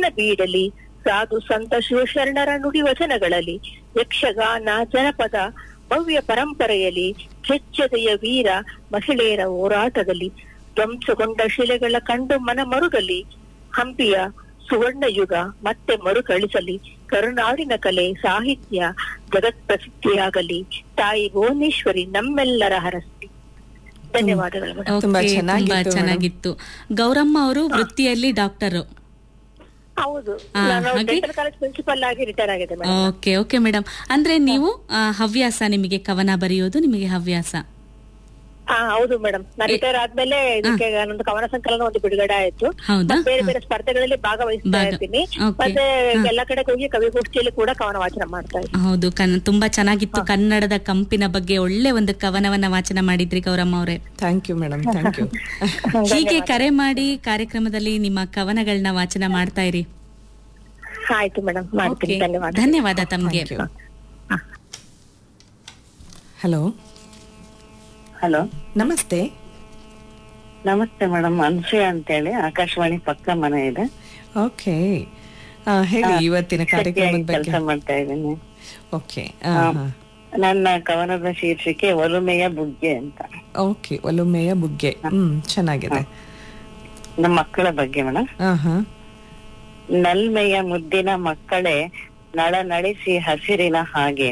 ರತ್ನ ಬೀಡಲಿ ಸಾಧು ಸಂತ ಶಿವಶರಣರ ನುಡಿ ವಚನಗಳಲ್ಲಿ ಯಕ್ಷಗಾನ ಜನಪದ ಭವ್ಯ ಪರಂಪರೆಯಲ್ಲಿ ಕೆಚ್ಚದೆಯ ವೀರ ಮಹಿಳೆಯರ ಹೋರಾಟದಲ್ಲಿ ಧ್ವಂಸಗೊಂಡ ಶಿಲೆಗಳ ಕಂಡು ಮನ ಮರುಗಲಿ ಹಂಪಿಯ ಸುವರ್ಣ ಯುಗ ಮತ್ತೆ ಮರುಕಳಿಸಲಿ ಕರುನಾಡಿನ ಕಲೆ ಸಾಹಿತ್ಯ ಜಗತ್ ಪ್ರಸಿದ್ಧಿಯಾಗಲಿ ತಾಯಿ ಭುವನೇಶ್ವರಿ ನಮ್ಮೆಲ್ಲರ ಹರಸ್ತಿ ಧನ್ಯವಾದಗಳು ಮೇಡಮ್ ತುಂಬಾ Okay, ಚೆನ್ನಾಗಿತ್ತು ತುಂಬಾ madam. ಚೆನ್ನಾಗಿತ್ತು ಗೌರಮ್ಮ ಅವರು ವೃತ್ತಿಯಲ್ಲಿ ಡಾಕ್ಟರ್ ಹೌದು ಆ, ನಾನು ಹಾಗೆ? ಡೆಂಟಲ್ ಕಾಲೇಜ್ ಪ್ರಿನ್ಸಿಪಲ್ ಆಗಿ ರಿಟೈರ್ ಆಗಿದೆ ಮೇಡಮ್ ಓಕೆ ಓಕೆ ಮೇಡಮ್ ಅಂದ್ರೆ ನೀವು ಆ, ಹವ್ಯಾಸ ನಿಮಗೆ ಕವನ ಬರೆಯೋದು ನಿಮಗೆ ಹವ್ಯಾಸ ಹಾ ಹೌದು ಮೇಡಮ್ ನಾನು ರಿಟೈರ್ ಆದ್ಮೇಲೆ ಇದಕ್ಕೆ ನಂದು ಕವನ ಸಂಕಲನ ಒಂದು ಬಿಡುಗಡೆ ಆಯ್ತು ಹೌದಾ ಮತ್ತೆ ಬೇರೆ ಬೇರೆ ಸ್ಪರ್ಧೆಗಳಲ್ಲಿ ಭಾಗವಹಿಸ್ತಾ ಭಾಗ- ಇರ್ತೀನಿ Okay. ಮತ್ತೆ ಹಾ. ಎಲ್ಲ ಕಡೆ ಹೋಗಿ ಕವಿಗೋಷ್ಠಿಯಲ್ಲಿ ಕೂಡ ಕವನ ವಾಚನ ಮಾಡ್ತಾ ಇದ್ದೀನಿ ಹೌದು ಕನ್ ತುಂಬಾ ಚೆನ್ನಾಗಿತ್ತು ಕನ್ನಡದ ಕಂಪಿನ ಬಗ್ಗೆ ಒಳ್ಳೆ ಒಂದು ಕವನವನ್ನ ವಾಚನ ಮಾಡಿದ್ರಿ ಗೌರಮ್ಮ ಅವರೇ thank you madam thank you ಹೀಗೆ ಕರೆ ಮಾಡಿ ಕಾರ್ಯಕ್ರಮದಲ್ಲಿ ನಿಮ್ಮ ಕವನಗಳನ್ನ ವಾಚನ ಮಾಡ್ತಾ ಇರಿ ಆಯ್ತು ಮೇಡಮ್ ಮಾಡ್ತೀನಿ Okay. ಧನ್ಯವಾದ ಧನ್ಯವಾದ ತಮ್ಗೆ Thank you. ಹಲೋ ಹಲೋ ನಮಸ್ತೆ ನಮಸ್ತೆ ಮೇಡಮ್ ಅನ್ಸೂಯ ಅಂತೇಳಿ ಆಕಾಶವಾಣಿ ಪಕ್ಕ ಮನೆ ಇದೆ ಓಕೆ ಹೇಳಿ ಇವತ್ತಿನ ಕಾರ್ಯಕ್ರಮದ ಕೆಲಸ ಬಗ್ಗೆ ಮಾಡ್ತಾ ಇದ್ದೀನಿ ಓಕೆ ನನ್ನ ಕವನದ ಶೀರ್ಷಿಕೆ ಒಲುಮೆಯ ಬುಗ್ಗೆ ಅಂತ ಓಕೆ ಒಲುಮೆಯ ಬುಗ್ಗೆ ಹ್ಮ್ ಚೆನ್ನಾಗಿದೆ ನಮ್ಮ ಮಕ್ಕಳ ಬಗ್ಗೆ ಮೇಡಮ್ ಆ ಹಾ ನಲ್ಮೆಯ ಮುದ್ದಿನ ಮಕ್ಕಳೇ ನಳ ನಡೆಸಿ ಹಸಿರಿನ ಹಾಗೆ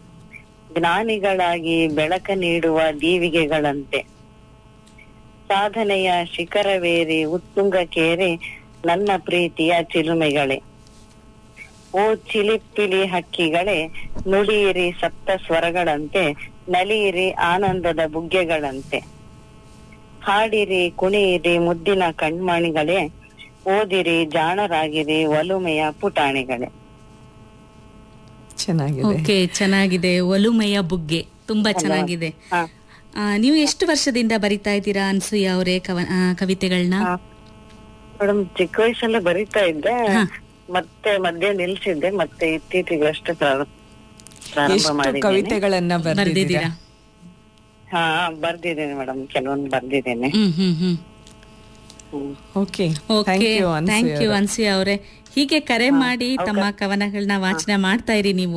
ಜ್ಞಾನಿಗಳಾಗಿ ಬೆಳಕ ನೀಡುವ ದೀವಿಗೆಗಳಂತೆ ಸಾಧನೆಯ ಶಿಖರವೇರಿ ಉತ್ತುಂಗಕ್ಕೇರಿ ನನ್ನ ಪ್ರೀತಿಯ ಚಿಲುಮೆಗಳೇ ಓ ಚಿಲಿಪಿಲಿ ಹಕ್ಕಿಗಳೇ ನುಡಿಯಿರಿ ಸಪ್ತ ಸ್ವರಗಳಂತೆ ನಲಿಯಿರಿ ಆನಂದದ ಬುಗ್ಗೆಗಳಂತೆ ಹಾಡಿರಿ ಕುಣಿಯಿರಿ ಮುದ್ದಿನ ಕಣ್ಮಣಿಗಳೇ ಓದಿರಿ ಜಾಣರಾಗಿರಿ ಒಲುಮೆಯ ಪುಟಾಣಿಗಳೇ ಚೆನ್ನಾಗಿದೆ ಓಕೆ ಚೆನ್ನಾಗಿದೆ ಒಲುಮೆಯ ಬುಗ್ಗೆ ತುಂಬಾ ಚೆನ್ನಾಗಿದೆ ಹಾ. ಆ, ನೀವು ಎಷ್ಟು ವರ್ಷದಿಂದ ಬರಿತಾ ಇದ್ದೀರಾ ಅನ್ಸೂಯ ಅವರೇ ಕವ ಆ, ಕವಿತೆಗಳನ್ನ ಮೇಡಮ್ ಚಿಕ್ಕ ವಯಸ್ಸಲ್ಲೇ ಬರಿತಾ ಇದ್ದೆ ಮತ್ತೆ ಮಧ್ಯೆ ನಿಲ್ಸಿದ್ದೆ ಮತ್ತೆ ಇತ್ತೀಚೆಗಷ್ಟೇ ಪ್ರಾರ- ಪ್ರಾರಂಭ ಎಷ್ಟು ಮಾಡಿದ್ದೀನಿ ಕವಿತೆಗಳನ್ನ ಬರ್ದಿದ್ದೀರಾ ಬರ್ದಿದ್ದೀರಾ ಹಾ ಬರ್ದಿದ್ದೀನಿ ಮೇಡಮ್ ಕೆಲವೊಂದು ಬರ್ದಿದ್ದೀನಿ ಹ್ಮ್ ಹ್ಮ್ ಹ್ಮ್ ಹ್ಮ್. Okay okay thank you thank you Anasuya ಅವರೇ ಹೀಗೆ ಕರೆ ಮಾಡಿ ತಮ್ಮ ಕವನಗಳನ್ನ ವಾಚನ ಮಾಡ್ತಾ ಇರಿ ನೀವು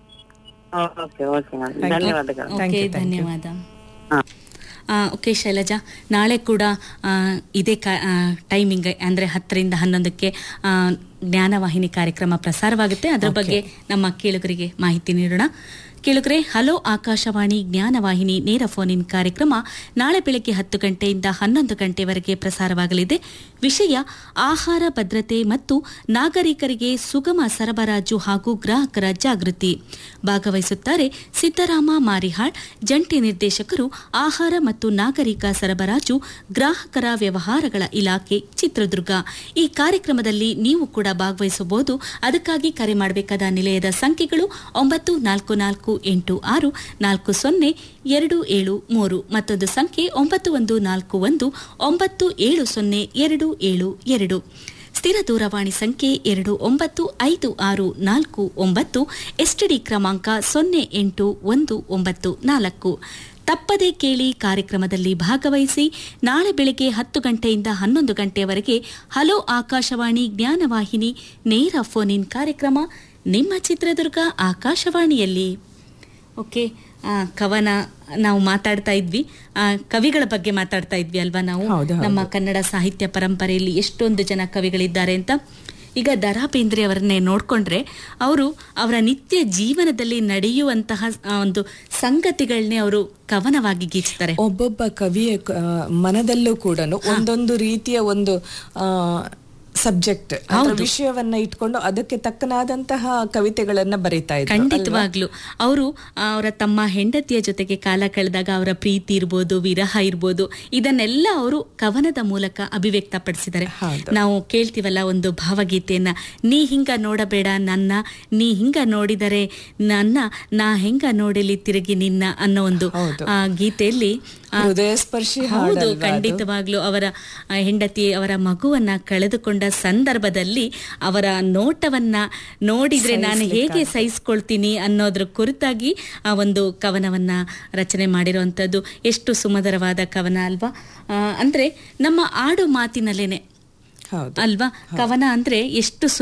ಓಕೆ ಓಕೆ ಮೇಡಮ್ ಧನ್ಯವಾದಗಳು Thank okay you, thank you. ಧನ್ಯವಾದ ಹಾ. ಆ, ಓಕೆ ಶೈಲಜಾ ನಾಳೆ ಕೂಡ ಆ, ಇದೇ ಕ ಟೈಮಿಂಗ್ ಅಂದರೆ ಹತ್ತರಿಂದ ಹನ್ನೊಂದಕ್ಕೆ ಆ, ಜ್ಞಾನವಾಹಿನಿ ಕಾರ್ಯಕ್ರಮ ಪ್ರಸಾರವಾಗುತ್ತೆ ಅದರ ಬಗ್ಗೆ ನಮ್ಮ ಕೇಳುಗರಿಗೆ ಮಾಹಿತಿ ನೀಡೋಣ ಕೇಳುಗರೆ ಹಲೋ ಆಕಾಶವಾಣಿ ಜ್ಞಾನವಾಹಿನಿ ನೇರ ಫೋನ್ ಇನ್ ಕಾರ್ಯಕ್ರಮ ನಾಳೆ ಬೆಳಗ್ಗೆ ಹತ್ತು ಗಂಟೆಯಿಂದ ಹನ್ನೊಂದು ಗಂಟೆವರೆಗೆ ಪ್ರಸಾರವಾಗಲಿದೆ ವಿಷಯ ಆಹಾರ ಭದ್ರತೆ ಮತ್ತು ನಾಗರಿಕರಿಗೆ ಸುಗಮ ಸರಬರಾಜು ಹಾಗೂ ಗ್ರಾಹಕರ ಜಾಗೃತಿ ಭಾಗವಹಿಸುತ್ತಾರೆ ಸಿದ್ದರಾಮ ಮಾರಿಹಾಳ್ ಜಂಟಿ ನಿರ್ದೇಶಕರು ಆಹಾರ ಮತ್ತು ನಾಗರಿಕ ಸರಬರಾಜು ಗ್ರಾಹಕರ ವ್ಯವಹಾರಗಳ ಇಲಾಖೆ ಚಿತ್ರದುರ್ಗ ಈ ಕಾರ್ಯಕ್ರಮದಲ್ಲಿ ನೀವು ಕೂಡ ಭಾಗವಹಿಸಬಹುದು ಅದಕ್ಕಾಗಿ ಕರೆ ಮಾಡಬೇಕಾದ ನಿಲಯದ ಸಂಖ್ಯೆಗಳು ಒಂಬತ್ತು ನಾಲ್ಕು ನಾಲ್ಕು ಎಂಟು ಆರು ನಾಲ್ಕು ಸೊನ್ನೆ ಎರಡು ಏಳು ಮೂರು ಮತ್ತೊಂದು ಸಂಖ್ಯೆ ಒಂಬತ್ತು ಒಂದು ನಾಲ್ಕು ಒಂದು ಒಂಬತ್ತು ಏಳು ಸೊನ್ನೆ ಎರಡು ಏಳು ಎರಡು ಸ್ಥಿರ ದೂರವಾಣಿ ಸಂಖ್ಯೆ ಎರಡು ಒಂಬತ್ತು ಐದು ಆರು ನಾಲ್ಕು ಒಂಬತ್ತು ಎಸ್ಟಿಡಿ ಕ್ರಮಾಂಕ ಸೊನ್ನೆ ಎಂಟು ಒಂದು ಒಂಬತ್ತು ನಾಲ್ಕು ತಪ್ಪದೇ ಕೇಳಿ ಕಾರ್ಯಕ್ರಮದಲ್ಲಿ ಭಾಗವಹಿಸಿ ನಾಳೆ ಬೆಳಗ್ಗೆ ಹತ್ತು ಗಂಟೆಯಿಂದ ಹನ್ನೊಂದು ಗಂಟೆಯವರೆಗೆ ಹಲೋ ಆಕಾಶವಾಣಿ ಜ್ಞಾನವಾಹಿನಿ ನೇರ ಫೋನ್ ಇನ್ ಕಾರ್ಯಕ್ರಮ ನಿಮ್ಮ ಚಿತ್ರದುರ್ಗ ಆಕಾಶವಾಣಿಯಲ್ಲಿ ಓಕೆ ಆ, ಕವನ ನಾವು ಮಾತಾಡ್ತಾ ಇದ್ವಿ ಆ, ಕವಿಗಳ ಬಗ್ಗೆ ಮಾತಾಡ್ತಾ ಇದ್ವಿ ಅಲ್ವಾ ನಾವು ಹೌದು, ಹೌದು. ನಮ್ಮ ಕನ್ನಡ ಸಾಹಿತ್ಯ ಪರಂಪರೆಯಲ್ಲಿ ಎಷ್ಟೊಂದು ಜನ ಕವಿಗಳಿದ್ದಾರೆ ಅಂತ ಈಗ ದರಾ ಬೇಂದ್ರೆ ಅವರನ್ನೇ ನೋಡ್ಕೊಂಡ್ರೆ ಅವರು ಅವರ ನಿತ್ಯ ಜೀವನದಲ್ಲಿ ನಡೆಯುವಂತಹ ಆ, ಒಂದು ಸಂಗತಿಗಳನ್ನೇ ಅವರು ಕವನವಾಗಿ ಗೀಚ್ತಾರೆ ಒಬ್ಬೊಬ್ಬ ಕವಿಯ ಕ- ಆ, ಮನದಲ್ಲೂ ಕೂಡ ಒಂದೊಂದು ರೀತಿಯ ಒಂದು ಸಬ್ಜೆಕ್ಟ್ ವಿಷಯವನ್ನ ಇಟ್ಕೊಂಡು ಅದಕ್ಕೆ ತಕ್ಕನಾದಂತಹ ಕವಿತೆಗಳನ್ನ ಬರೀತಾ ಇದ್ರು ಖಂಡಿತವಾಗ್ಲು ಅವರು ಅವರ ತಮ್ಮ ಹೆಂಡತಿಯ ಜೊತೆಗೆ ಕಾಲ ಕಳೆದಾಗ ಅವರ ಪ್ರೀತಿ ಇರ್ಬೋದು ವಿರಹ ಇರ್ಬೋದು ಇದನ್ನೆಲ್ಲ ಅವರು ಕವನದ ಮೂಲಕ ಅಭಿವ್ಯಕ್ತಪಡಿಸಿದ್ದಾರೆ ಹೌದು. ನಾವು ಕೇಳ್ತೀವಲ್ಲ ಒಂದು ಭಾವಗೀತೆಯನ್ನ ನೀ ಹಿಂಗ ನೋಡಬೇಡ ನನ್ನ ನೀ ಹಿಂಗ ನೋಡಿದರೆ ನನ್ನ ನಾ ಹೆಂಗ ನೋಡಲಿ ತಿರುಗಿ ನಿನ್ನ ಅನ್ನೋ ಒಂದು ಹೌದು. ಆ, ಗೀತೆಯಲ್ಲಿ ಆ, ಹೃದಯ ಸ್ಪರ್ಶಿ ಹೌದು ಹಾಡಲ್ವಾ ಅದು? ಖಂಡಿತವಾಗ್ಲು ಅವರ ಆ, ಹೆಂಡತಿ ಅವರ ಮಗುವನ್ನ ಕಳೆದುಕೊಂಡ ಸಂದರ್ಭದಲ್ಲಿ ಅವರ ನೋಟವನ್ನ ನೋಡಿದ್ರೆ ನಾನು ಹೇಗೆ ಸಹಿಸ್ಕೊಳ್ತೀನಿ ಅನ್ನೋದ್ರ ಕುರಿತಾಗಿ ಆ ಒಂದು ಕವನವನ್ನ ರಚನೆ ಮಾಡಿರುವಂತದ್ದು ಎಷ್ಟು ಸುಮಧುರವಾದ ಕವನ ಅಲ್ವಾ ಆ, ಅಂದ್ರೆ ನಮ್ಮ ಆಡು ಮಾತಿನಲ್ಲೇನೆ ಹೌದು ಅಲ್ವಾ ಕವನ ಅಂದ್ರೆ ಎಷ್ಟು